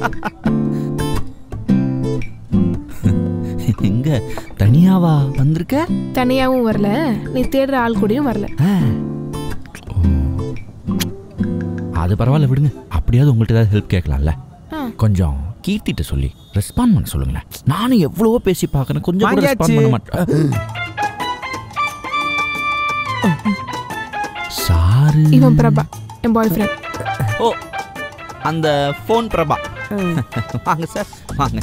எங்க தனியாவா வந்திருக்க தனியாவும் வரல நீ தேடுற ஆள் கூடயும் வரல ஆ. ஓ. அது பரவாயில்ல விடுங்க அப்படியாவது உங்கள்கிட்ட ஏதாவது ஹெல்ப் கேட்கலாம்ல ஆ. கொஞ்சம் கீர்த்திட்ட சொல்லி ரெஸ்பாண்ட் பண்ண சொல்லுங்களேன் நானும் எவ்வளவோ பேசி பார்க்கறேன் கொஞ்சம் கூட ரெஸ்பாண்ட் பண்ண மாட்டேன் சாரு இவன் பிரபா என் பாய் ஃப்ரெண்ட் ஓ அந்த ஃபோன் பிரபா வாங்க சார் வாங்க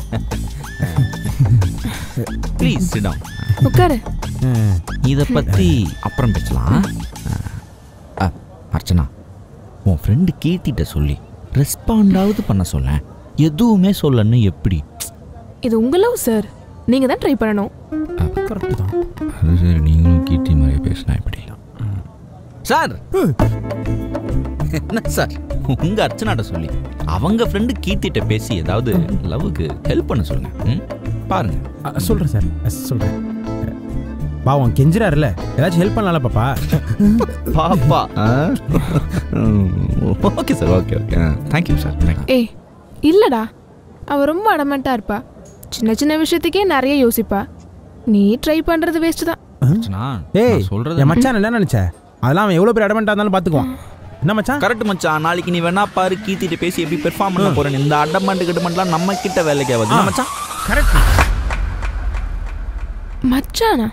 ப்ளீஸ் சிடம் உட்காரு இதை பற்றி அப்புறம் பேசலாம் அ, அர்ச்சனா உன் ஃப்ரெண்டு கீர்த்திட்ட சொல்லி ரெஸ்பாண்டாவது பண்ண சொல்ல எதுவுமே சொல்லன்னு எப்படி இது உங்க லவ் சார் நீங்க தான் ட்ரை பண்ணணும் கரெக்டு தான் அது சரி நீங்களும் கீர்த்தி மாதிரி பேசலாம் எப்படி சார் என்ன சார் உங்க அர்ச்சனாட்ட சொல்லி அவங்க ஃப்ரெண்டு கீர்த்திட்ட பேசி ஏதாவது லவ்வுக்கு ஹெல்ப் பண்ண சொல்லுங்க ம்? பாருங்க அ, சொல்றேன் சார் அ, சொல்றேன் பாவம் கெஞ்சிராருல ஏதாச்சும் ஹெல்ப் பண்ணலாம்ல பாப்பா பாப்பா okay sir okay okay thank you sir thank you ஏய் இல்லடா அவ ரொம்ப அடமெண்ட்டா இருப்பா சின்ன சின்ன விஷயத்துக்கே நிறைய யோசிப்பா நீ ட்ரை பண்றது வேஸ்ட் தான் அர்ச்சனா ஏய் நான் சொல்றது என் மச்சான் என்ன நினைச்ச அதெல்லாம் அவன் எவ்வளவு பெரிய அடமெண்டா இருந்தாலும் பாத்துக்குவான் என்ன மச்சான் கரெக்ட் மச்சான் நாளைக்கு நீ வேணா பாரு கீத்திட்டு பேசி எப்படி பெர்ஃபார்ம் பண்ண போறேன் இந்த அடமண்ட் கிட்டமெண்ட்லாம் நம்ம கிட்ட வேலைக்கு ஆகாது என்ன மச்சான் கரெக்ட் மச்சானா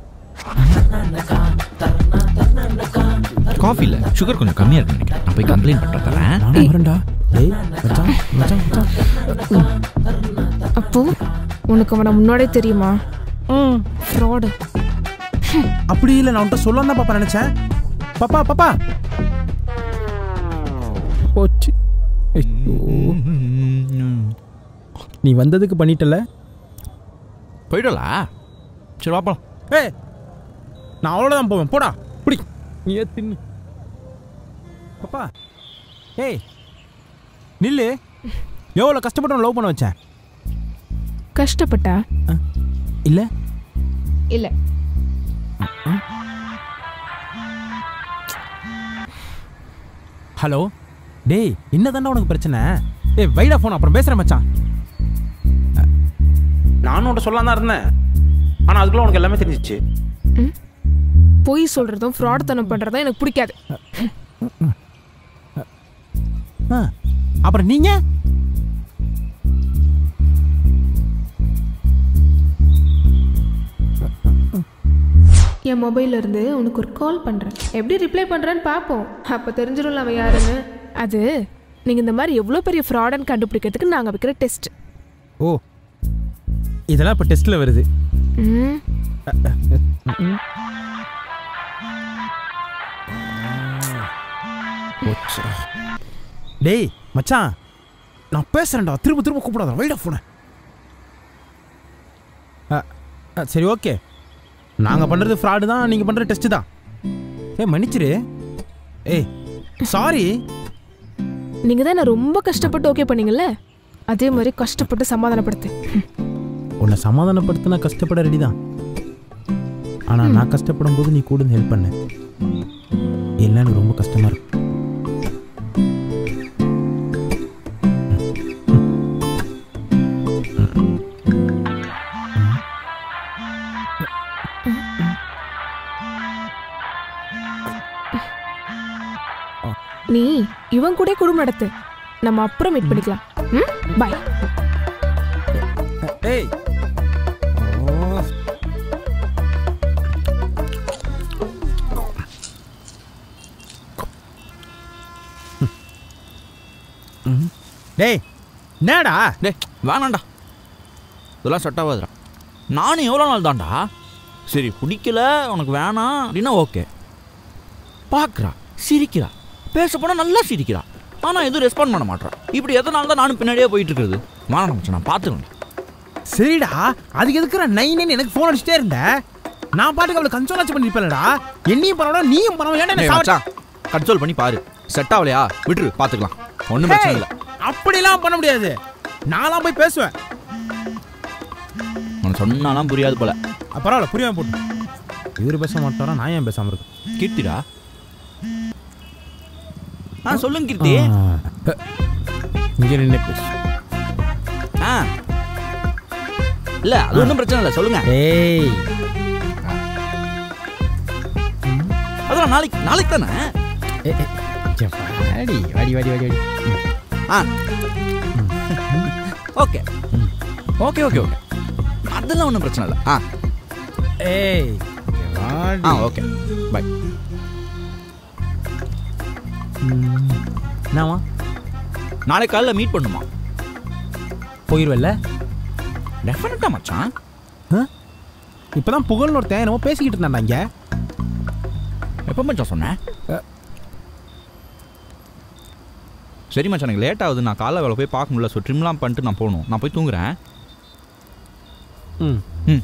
காஃபில சுகர் கொஞ்சம் கம்மியா இருக்கு நினைக்கிறேன் நான் போய் கம்ப்ளைண்ட் பண்ணிட்டு தரேன் நானும் வரேன்டா ஏய் மச்சான் மச்சான் மச்சான் அப்போ உனக்கு அவனை முன்னாடியே தெரியுமா ஃப்ராடு அப்படி இல்லை நான் உன்கிட்ட சொல்லலாம் தான் பாப்பா நினைச்சேன் பாப்பா பாப்பா போச்சு ஐயோ. நீ வந்ததுக்கு பண்ணிட்டல போயிடலா சரி வாப்பலாம் ஏய் நான் அவ்வளோதான் தான் போவேன் போடா பிடி நீ ஏ தின்னு பாப்பா ஏய் நில்லு எவ்வளோ கஷ்டப்பட்டு லவ் பண்ண வச்சேன் கஷ்டப்பட்டா இல்லை இல்ல ஹலோ டேய் என்னதாண்டா உனக்கு பிரச்சனை ஏய் வைடா ஃபோன் அப்புறம் பேசுகிறேன் மச்சான் அ, நானும் உன்ட்ட சொல்லலாம் தான் இருந்தேன் ஆனால் அதுக்குள்ள உனக்கு எல்லாமே தெரிஞ்சிச்சு பொய் சொல்றதும் ஃப்ராட் தனம் பண்றதும் எனக்கு பிடிக்காது ஆ அப்புறம் நீங்க என் மொபைல்ல இருந்து உனக்கு ஒரு கால் பண்றேன் எப்படி ரிப்ளை பண்றேன்னு பார்ப்போம் அப்ப தெரிஞ்சிடும்ல அவன் யாருன்னு அது நீங்க இந்த மாதிரி எவ்வளவு பெரிய ஃப்ராட்னு கண்டுபிடிக்கிறதுக்கு நாங்க வைக்கிற டெஸ்ட் ஓ இதெல்லாம் இப்போ டெஸ்ட்டில் வருது ம் டேய் மச்சான் நான் பேசுறேன்டா திரும்ப திரும்ப கூப்பிடாத வைடா ஃபோனை சரி ஓகே நாங்கள் பண்ணுறது ஃப்ராடு தான் நீங்கள் பண்ணுற டெஸ்ட்டு தான் ஏய் மன்னிச்சிரு ஏய் சாரி நீங்க தான் என்ன ரொம்ப கஷ்டப்பட்டு ஓகே பண்ணீங்கல்ல அதே மாதிரி கஷ்டப்பட்டு சமாதானப்படுத்து உன்னை சமாதானப்படுத்தினா கஷ்டப்பட ரெடி தான் ஆனால் நான் கஷ்டப்படும் போது நீ கூட ஹெல்ப் பண்ண எல்லாம் எனக்கு ரொம்ப கஷ்டமாக இருக்கும் நீ இவன் கூட குடும்பம் நடத்து நம்ம அப்புறம் மீட் பண்ணிக்கலாம் ம் பாய் ஏய் டேய் என்னடா டேய் வேணாம்டா இதெல்லாம் செட் ஆகாதுடா நானும் எவ்வளோ நாள் தான்டா சரி பிடிக்கல உனக்கு வேணாம் அப்படின்னா ஓகே பார்க்குறா சிரிக்கிறா பேச போனால் நல்லா சிரிக்கிறா ஆனால் எதுவும் ரெஸ்பாண்ட் பண்ண மாட்றா இப்படி எதனால தான் நானும் பின்னாடியே போயிட்டு இருக்கிறது வேணாம் மச்சான் நான் பார்த்துக்கணும் சரிடா அதுக்கு எதுக்குற நைன்னு எனக்கு ஃபோன் அடிச்சிட்டே இருந்த நான் பாட்டுக்கு அவளை கன்சோலாச்சும் பண்ணிருப்பேன்டா என்னையும் பரவாயில்ல நீயும் பரவாயில்ல ஏன்டா என்னை டேய் சாவடி- மச்சான் கன்சோல் பண்ணி பாரு செட் ஆகலையா விட்டுரு பார்த்துக்கலாம் ஒன்றும் பிரச்சனை ஏய், இல்லை அப்படிலாம் பண்ண முடியாது நான்லாம் போய் பேசுவேன் உனக்கு சொன்னாலாம் புரியாது போல அஹ் பரவாயில்ல புரியாம போட்டு இவரு பேச மாட்டாரா நான் ஏன் பேசாம இருக்கேன் கீர்த்திடா ஆ சொல்லுங்க கீர்த்தி இங்கே நின்று பேசு இல்ல அது ஒன்றும் பிரச்சனை இல்லை சொல்லுங்க ஏய் அதெல்லாம் நாளைக்கு நாளைக்கு தானே ஏ, ஏ, இங்க வாடி வாடி வாடி வாடி வாடி ம். ஆ ஓகே ஓகே ஓகே ஓகே அதெல்லாம் ஒன்றும் பிரச்சனை இல்லை ஆ ஏய் இங்க வாடி ஆ ஓகே பை என்னவா நாளைக்கு காலைல மீட் பண்ணுமா போயிடுவல்ல டெஃபினட்டாக மச்சான் இப்பதான் புகழ்னு ஒருத்தன் என்னமோ பேசிக்கிட்டு இருந்தான்டா இங்க எப்போ மச்சான் சொன்னேன் அ. சரி மச்சான் எனக்கு லேட் ஆகுது நான் காலைல வேலை போய் பார்க்க முடியல ஸோ ட்ரிம்லாம் பண்ணிட்டு நான் போகணும் நான் போய் தூங்குறேன் ம் ம்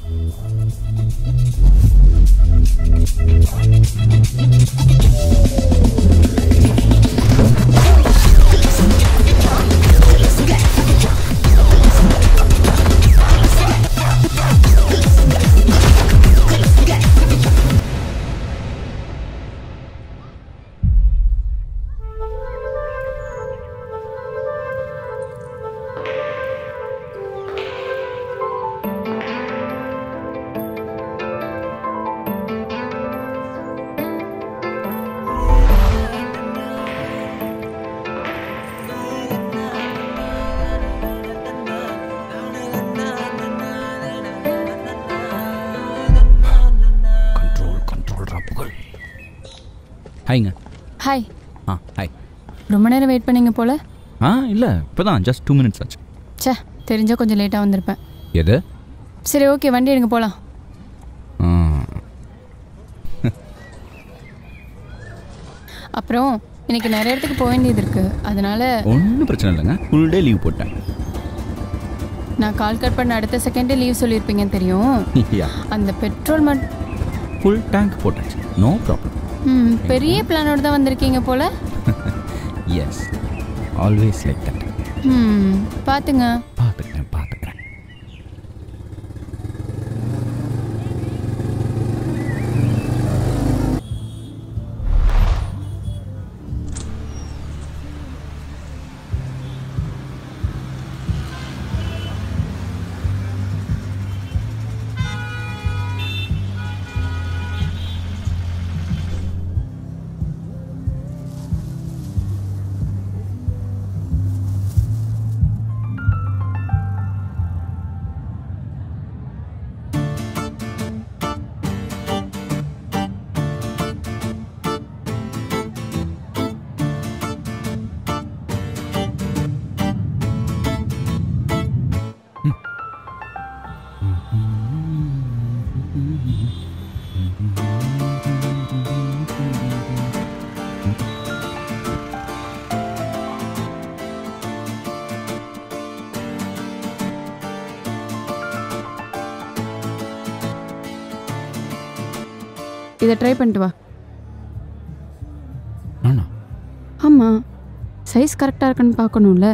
கண்ட்ரோல் கண்ட்ரோல் புகழ் ஹாய்ங்க ஹாய் ஆ ஹாய் ரொம்ப நேரம் வெயிட் பண்ணீங்க போல ஆ இல்லை இப்போ தான் ஜஸ்ட் டூ மினிட்ஸ் ஆச்சு ச்சே தெரிஞ்சா கொஞ்சம் லேட்டாக வந்திருப்பேன் எது சரி ஓகே வண்டி எடுங்க போகலாம் ஆ அப்புறம் இன்னைக்கு நிறைய இடத்துக்கு போக வேண்டியது இருக்கு அதனால ஒன்றும் பிரச்சனை இல்லைங்க ஃபுல் டே லீவ் போட்டேன் நான் கால் கட் பண்ண அடுத்த செகண்டே லீவ் சொல்லியிருப்பீங்கன்னு தெரியும் யா அந்த பெட்ரோல் மட் ஃபுல் டேங்க் போட்டாச்சு நோ ப்ராப்ளம் ம் பெரிய பிளானோட தான் வந்திருக்கீங்க போல எஸ் ஆல்வேஸ் லைக் தட் ம் பார்த்துங்க பார்த்துக்கிறேன் பார்த்துக்கிறேன் இதை ட்ரை பண்ணிட்டு வா நானா ஆமாம் சைஸ் கரெக்டாக இருக்கான்னு பார்க்கணும்ல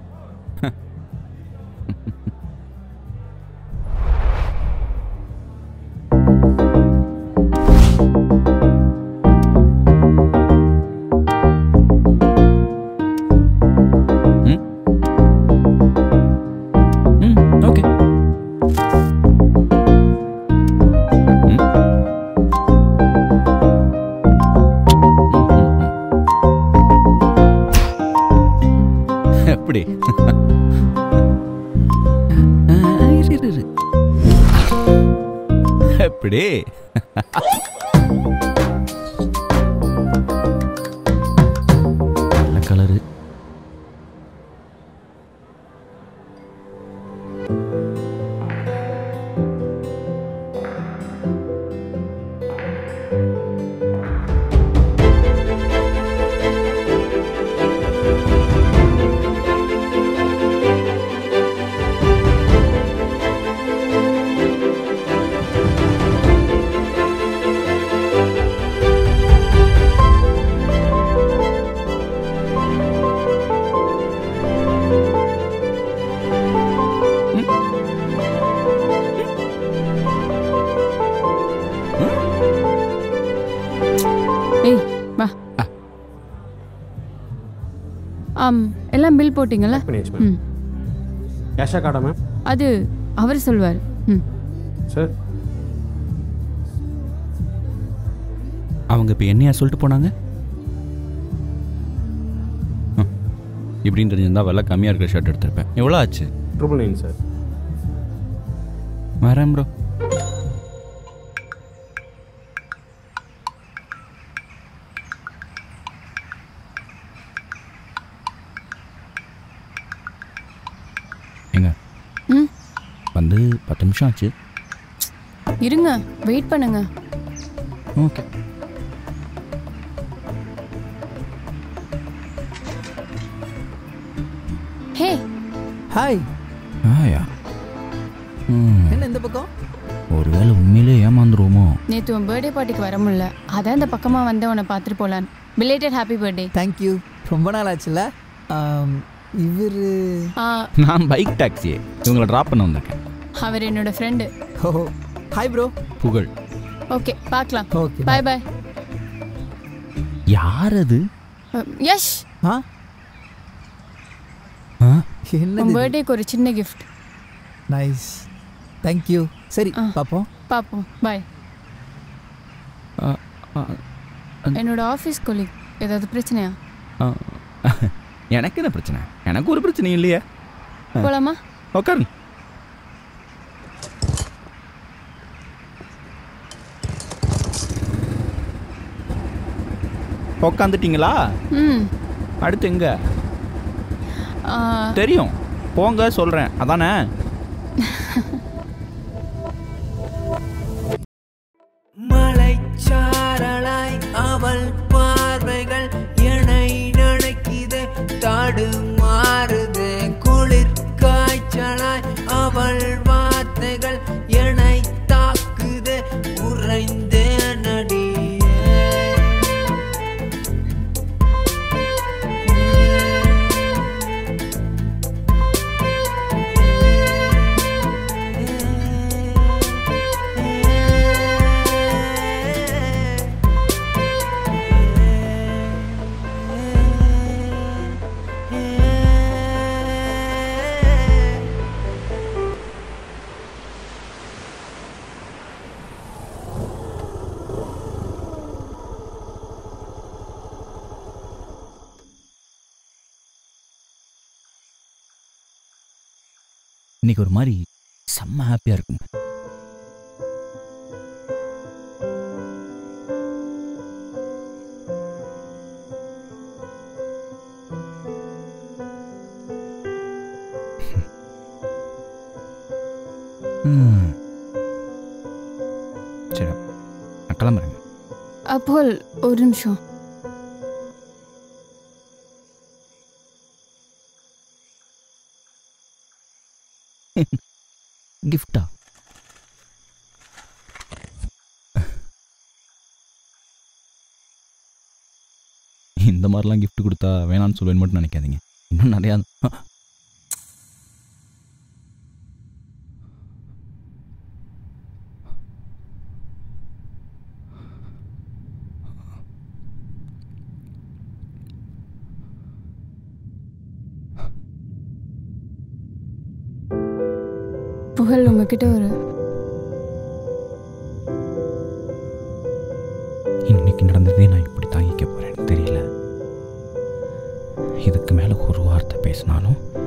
ம் ம் ஓகே ம் எப்படி ஆ, இரு, இரு, இரு. எப்படி நல்ல கலரு ஏய் வா ஆம் எல்லாம் பில் போட்டிங்கல்ல ம் கேஷா கார்டா மேம் அது அவர் சொல்வார் ம் சார் அவங்க இப்போ என்னையா சொல்லிட்டு போனாங்க ம். இப்படின்னு தெரிஞ்சிருந்தா விலை கம்மியாக இருக்கிற ஷர்ட் எடுத்திருப்பேன் எவ்வளோ ஆச்சு ட்ரிபிள் நைன் சார் வரேன் ப்ரோ எங்க ம் வந்து பத்து நிமிஷம் ஆச்சு இருங்க வெயிட் பண்ணுங்க ஓகே ஹே ஹாய் ஆயா ம் என்ன இந்த பக்கம் ஒருவேளை உண்மையிலே ஏமாந்துருவோமோ நேற்று உன் பர்த்டே பார்ட்டிக்கு வர முடியல அதான் இந்த பக்கமாக வந்து உன்னை பார்த்துட்டு போகலான்னு பிலேட்டட் ஹாப்பி பர்த்டே தேங்க்யூ ரொம்ப நாள் ஆச்சுல இவர் நான் பைக் டாக்ஸி இவங்களை ட்ராப் பண்ண வந்திருக்கேன் அவர் என்னோட friend oh hi bro Pugazh okay பார்க்கலாம் ஓகே பாய் பாய் யார் அது யஷ் ஆ ஆ? உன் என்னது பர்த்டேக்கு ஒரு சின்ன கிஃப்ட் நைஸ் தேங்க்யூ சரி ஆ. பார்ப்போம் பார்ப்போம் பாய் ஆ, ஆ, என்னோட ஆஃபீஸ் கொலீக் ஏதாவது பிரச்சனையா ஆ. எனக்கு என்ன பிரச்சனை எனக்கு ஒரு பிரச்சனையும் இல்லையே போலாமா உட்காருங்க உக்காந்துட்டீங்களா ம் அடுத்து எங்க ஆ, தெரியும் போங்க சொல்றேன் அதானே மலைச்சாரலாய் அவள் பார்வைகள் என்னை நினைக்குது தடுமாறுது குளிர் காய்ச்சலாய் அவள் வார்த்தைகள் என்னை தாக்குது உறைந்தேன் நடியே இன்னைக்கு ஒரு மாதிரி செம்ம ஹாப்பியாக இருக்குங்க ம். சரி நான் கிளம்புறேங்க அப்போல் ஒரு நிமிஷம் கிஃப்டா இந்த மாதிரிலாம் gift கொடுத்தா வேணான்னு சொல்லுவேன்னு மட்டும் நினைக்காதீங்க இன்னும் நிறையா புகழ் உங்ககிட்ட ஒரு இன்னைக்கு நடந்ததே நான் இப்படி தாங்கிக்க போறேன்னு தெரியல இதுக்கு மேலே ஒரு வார்த்தை பேசினாலும்